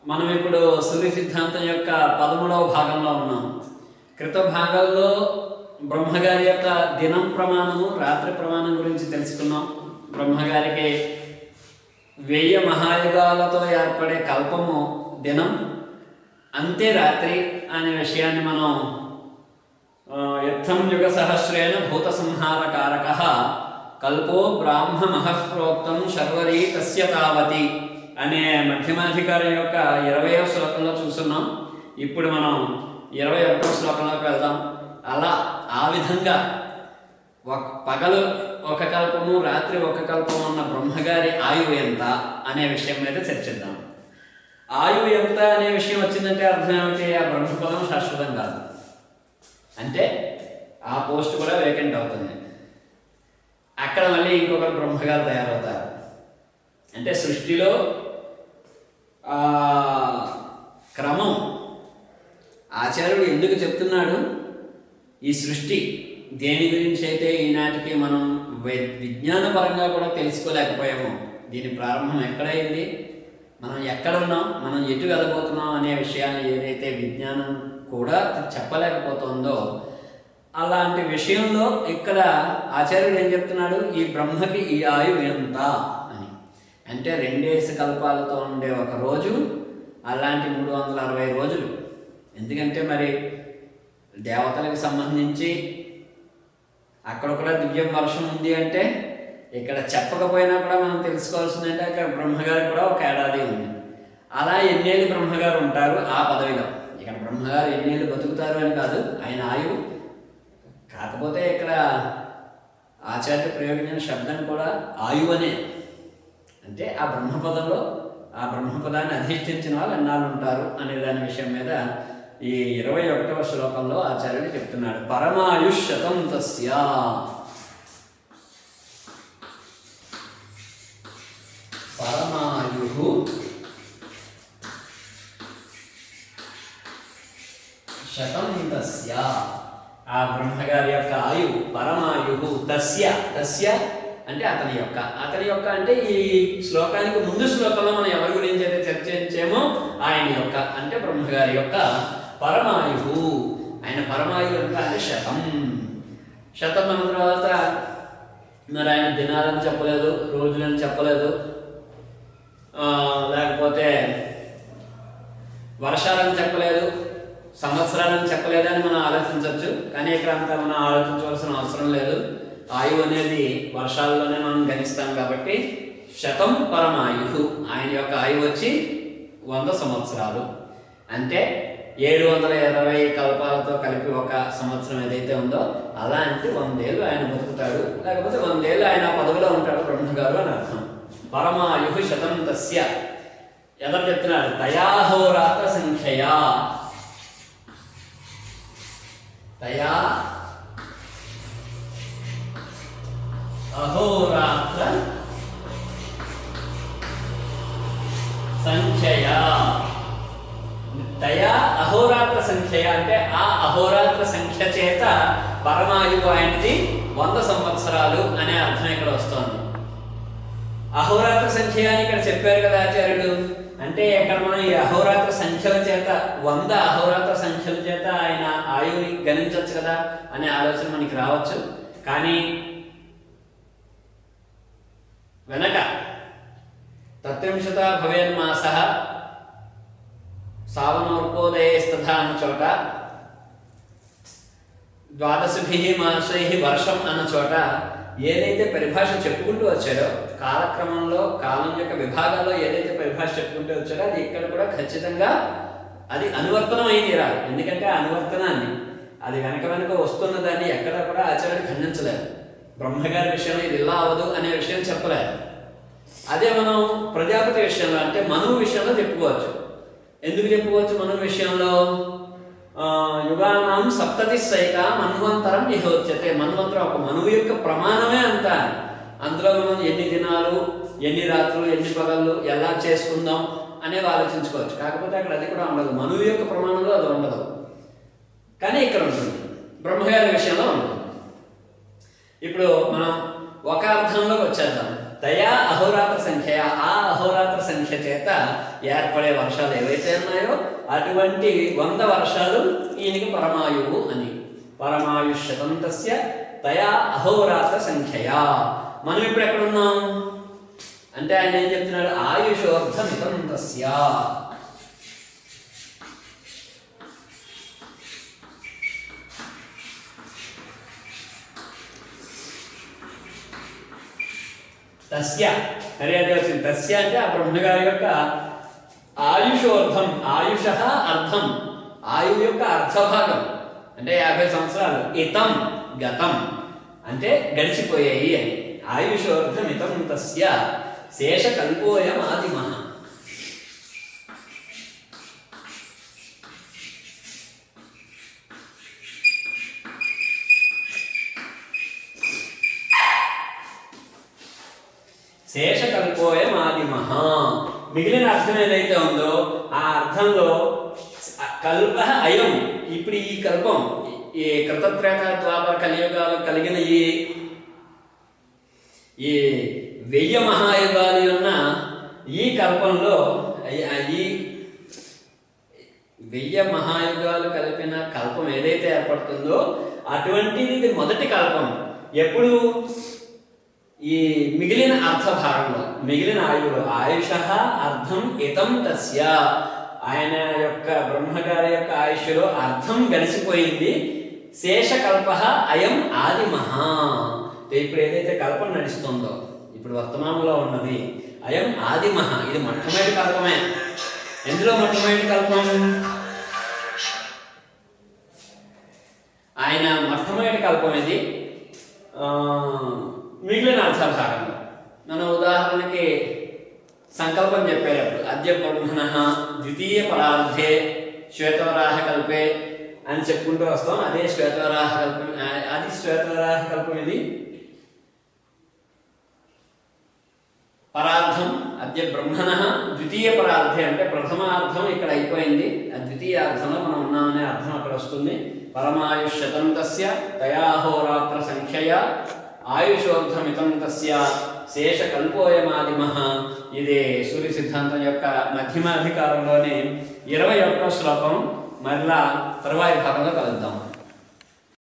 మనం ఇప్పుడు సూర్య సిద్ధాంతం యొక్క పదమూడవ భాగంలో ఉన్నాం క్రిత భాగంలో బ్రహ్మగారి యొక్క దినం ప్రమాణము రాత్రి ప్రమాణం గురించి తెలుసుకున్నాం బ్రహ్మగారికి వెయ్యి మహాయుగాలతో ఏర్పడే కల్పము దినం అంతే రాత్రి అనే విషయాన్ని మనం ఆ, యుద్ధం యుగ సహస్రేణ భూత సంహారకారక కల్పో బ్రాహ్మ మహఃప్రోక్తం శర్వరీ తస్య తావతి అనే మధ్యమాధికారి యొక్క ఇరవై శ్లోకంలో చూస్తున్నాం ఇప్పుడు మనం ఇరవై ఒకటో శ్లోకంలోకి వెళ్దాం అలా ఆ విధంగా ఒక పగలు ఒక కల్పము రాత్రి ఒక కల్పము ఉన్న బ్రహ్మగారి ఆయువు ఎంత అనే విషయం మీద చర్చిద్దాం ఆయువు ఎంత అనే విషయం వచ్చిందంటే అర్థం ఏమిటి ఆ బ్రహ్మపదం శాశ్వతం కాదు అంటే ఆ పోస్ట్ కూడా వేకెంట్ అవుతుంది అక్కడ మళ్ళీ ఇంకొకరు బ్రహ్మగారు తయారవుతారు అంటే సృష్టిలో ఆ క్రమం ఆచార్యుడు ఎందుకు చెప్తున్నాడు ఈ సృష్టి దేని గురించి అయితే ఈనాటికి మనం వి- విజ్ఞానపరంగా కూడా తెలుసుకోలేకపోయాము దీని ప్రారంభం ఎక్కడైంది మనం ఎక్కడున్నాం మనం ఎటు వెళ్ళబోతున్నాం అనే విషయాన్ని ఏదైతే విజ్ఞానం కూడా చెప్పలేకపోతుందో అలాంటి విషయంలో ఇక్కడ ఆచార్యుడు ఏం చెప్తున్నాడు ఈ బ్రహ్మకి ఈ ఆయువు ఎంత అని అంటే రెండేసి కల్పాలతో ఉండే ఒక రోజు అలాంటి మూడు వందల అరవై రోజులు ఎందుకంటే మరి దేవతలకు సంబంధించి అక్కడ కూడా దివ్యం వర్షం ఉంది అంటే ఇక్కడ చెప్పకపోయినా కూడా మనం తెలుసుకోవాల్సింది అంటే అక్కడ బ్రహ్మగారికి కూడా ఒక ఏడాది ఉంది అలా ఎన్నేళ్ళు బ్రహ్మగారు ఉంటారు ఆ పదవిలో ఇక్కడ బ్రహ్మగారు ఎన్నేళ్ళు బతుకుతారు అని కాదు ఆయన ఆయువు కాకపోతే ఇక్కడ ఆచార్య ప్రయోగించిన శబ్దం కూడా ఆయువు అనే అంటే ఆ బ్రహ్మపదంలో ఆ బ్రహ్మపదాన్ని అధిష్ఠించిన వాళ్ళు ఎన్నాళ్ళు ఉంటారు అనే దాని విషయం మీద ఈ ఇరవై ఒకటవ శ్లోకంలో ఆచార్యుడు చెప్తున్నాడు పరమాయుష్ శతం తస్య పరమాయు శతం తస్య ఆ బ్రహ్మగారి యొక్క ఆయువు పరమాయు తస్య తస్య అంటే అతని యొక్క అతని యొక్క అంటే ఈ శ్లోకానికి ముందు శ్లోకంలో మనం ఎవరి గురించి అయితే చర్చించామో ఆయన యొక్క అంటే బ్రహ్మగారి యొక్క పరమాయు ఆయన పరమాయు ఎంత అంటే శతం శతం అన్న తర్వాత మరి ఆయన దినాలని చెప్పలేదు రోజులని చెప్పలేదు ఆ, లేకపోతే వర్షాలని చెప్పలేదు సంవత్సరాలని చెప్పలేదని మనం ఆలోచించవచ్చు కానీ ఇక్కడ అంతా మనం ఆలోచించవలసిన అవసరం లేదు ఆయువు అనేది వర్షాల్లోనే మనం గణిస్తాం కాబట్టి శతం పరమాయు ఆయన యొక్క ఆయువు వచ్చి వంద సంవత్సరాలు అంటే ఏడు వందల ఇరవై కల్పాలతో కలిపి ఒక సంవత్సరం ఏదైతే ఉందో అలాంటి వందేళ్ళు ఆయన బతుకుతాడు లేకపోతే వందేళ్ళు ఆయన ఆ పదవిలో ఉంటాడు బ్రహ్మగారు అని అర్థం పరమాయు శతం తస్య ఎవరు చెప్తున్నాడు తయాహోరాత సంఖ్యయా తయా అహోరాత్ర సంఖ్యయ దయా అహోరాత్ర సంఖ్య అంటే ఆ అహోరాత్ర సంఖ్య చేత పరమాయువు ఆయనది వంద సంవత్సరాలు అనే అర్థం ఇక్కడ వస్తోంది అహోరాత్ర సంఖ్య అని ఇక్కడ చెప్పారు కదా ఆచార్యుడు అంటే ఇక్కడ మనం ఈ అహోరాత్ర సంఖ్యల చేత వంద అహోరాత్ర సంఖ్యల చేత ఆయన ఆయువుని గణించవచ్చు కదా అనే ఆలోచన మనకి రావచ్చు కానీ వెనక తత్రింశత భవేన్మాస సావనోర్కోదయస్తథ అన్న చోట ద్వాదశభి మాసై వర్షం అన్న చోట ఏదైతే పరిభాష చెప్పుకుంటూ వచ్చారో కాలక్రమంలో కాలం యొక్క విభాగాల్లో ఏదైతే పరిభాష చెప్పుకుంటూ వచ్చారో అది ఇక్కడ కూడా ఖచ్చితంగా అది అనువర్తనం అయి తీరాలి ఎందుకంటే ఆ అనువర్తనాన్ని అది వెనక వెనక వస్తున్న దాన్ని ఎక్కడ కూడా ఆచార్యుడు ఖండించలేదు బ్రహ్మగారి విషయంలో ఇది ఇలా అవ్వదు అనే విషయం చెప్పలేదు అదే మనం ప్రజాపతి విషయంలో అంటే మనువు విషయంలో చెప్పుకోవచ్చు ఎందుకు చెప్పుకోవచ్చు మనువు విషయంలో ఆ, యుగానాం సప్తతి సైక మన్వంతరం ఇహోచ్యతే మన్వంతరం ఒక మనువు యొక్క ప్రమాణమే అంత అందులో మనం ఎన్ని దినాలు ఎన్ని రాత్రులు ఎన్ని పగళ్ళు ఎలా చేసుకుందాం అనేది ఆలోచించుకోవచ్చు కాకపోతే అక్కడ అది కూడా ఉండదు మనువు యొక్క ప్రమాణంలో అది ఉండదు కానీ ఇక్కడ ఉంటుంది బ్రహ్మగారి విషయంలో ఉంటుంది ఇప్పుడు మనం ఒక అర్థంలోకి వచ్చేద్దాం తయా అహోరాత్ర సంఖ్య ఆ అహోరాత్ర సంఖ్య చేత ఏర్పడే వర్షాలు ఏవైతే ఉన్నాయో అటువంటి వంద వర్షాలు ఈయనకి పరమాయువు అని పరమాయుష్యతం తస్య తయా అహోరాత్ర సంఖ్యయా మనం ఇప్పుడు ఎక్కడున్నాం అంటే ఆయన ఏం చెప్తున్నాడు ఆయుషోర్ధమితం తస్య తస్య సరే అదే వచ్చింది తస్య అంటే ఆ బ్రహ్మగారి యొక్క ఆయుషోర్ధం ఆయుష అర్థం ఆయు యొక్క అర్ధభాగం అంటే యాభై సంవత్సరాలు ఇతం గతం అంటే గడిచిపోయాయి అని ఆయుషోర్ధం ఇతం తస్య శేష కల్పోయం ఆదిమః శేషకల్పోయం ఆదిమః మిగిలిన అర్థం ఏదైతే ఉందో ఆ అర్థంలో కల్ప అయం ఇప్పుడు ఈ కల్పం ఈ కృతత్రేత ద్వాపర కలియుగాలు కలిగిన ఈ ఈ వెయ్యి మహాయుగాలు ఉన్న ఈ కల్పంలో ఈ- ఈ వెయ్యి మహాయుగాలు కలిపిన కల్పం ఏదైతే ఏర్పడుతుందో అటువంటిది ఇది మొదటి కల్పం ఎప్పుడు ఈ మిగిలిన అర్థ భాగంలో మిగిలిన ఆయువులు ఆయుష అర్థం ఇతం తస్య ఆయన యొక్క బ్రహ్మగారి యొక్క ఆయుష్లో అర్థం గడిచిపోయింది శేషకల్ప అయం ఆదిమహా ఇప్పుడు ఏదైతే కల్పన నడుస్తుందో ఇప్పుడు వర్తమానంలో ఉన్నది అయం ఆదిమహ ఇది మొట్టమొదటి కల్పమే ఎందులో మొట్టమొదటి కల్పం ఆయన మొట్టమొదటి కల్పం ఇది ఆ, మిగిలిన అర్థభాగంలో మనం ఉదాహరణకి సంకల్పం చెప్పేటప్పుడు అద్య బ్రహ్మణ ద్వితీయ పరార్థే శ్వేతవరాహ కల్పే అని చెప్పుకుంటూ వస్తాం అదే శ్వేతవరాహ కల్పం ఆ- అది శ్వేతవరాహ కల్పం ఇది పరార్థం అద్య బ్రహ్మణ ద్వితీయ పరార్థే అంటే ప్రథమార్థం ఇక్కడ అయిపోయింది ఆ ద్వితీయ అర్థంలో మనం ఉన్నామనే అర్థం అక్కడ వస్తుంది పరమాయుష్యతం తస్య తయాహోరాత్ర సంఖ్యయ ఆయుషోర్ధమితం తస్య శేషకల్పోయమాదిమః ఇది సూర్య సిద్ధాంతం యొక్క మధ్యమాధికారంలోని ఇరవై ఒక్క శ్లోకం మరలా తర్వాయి భాగంలో కలుద్దాం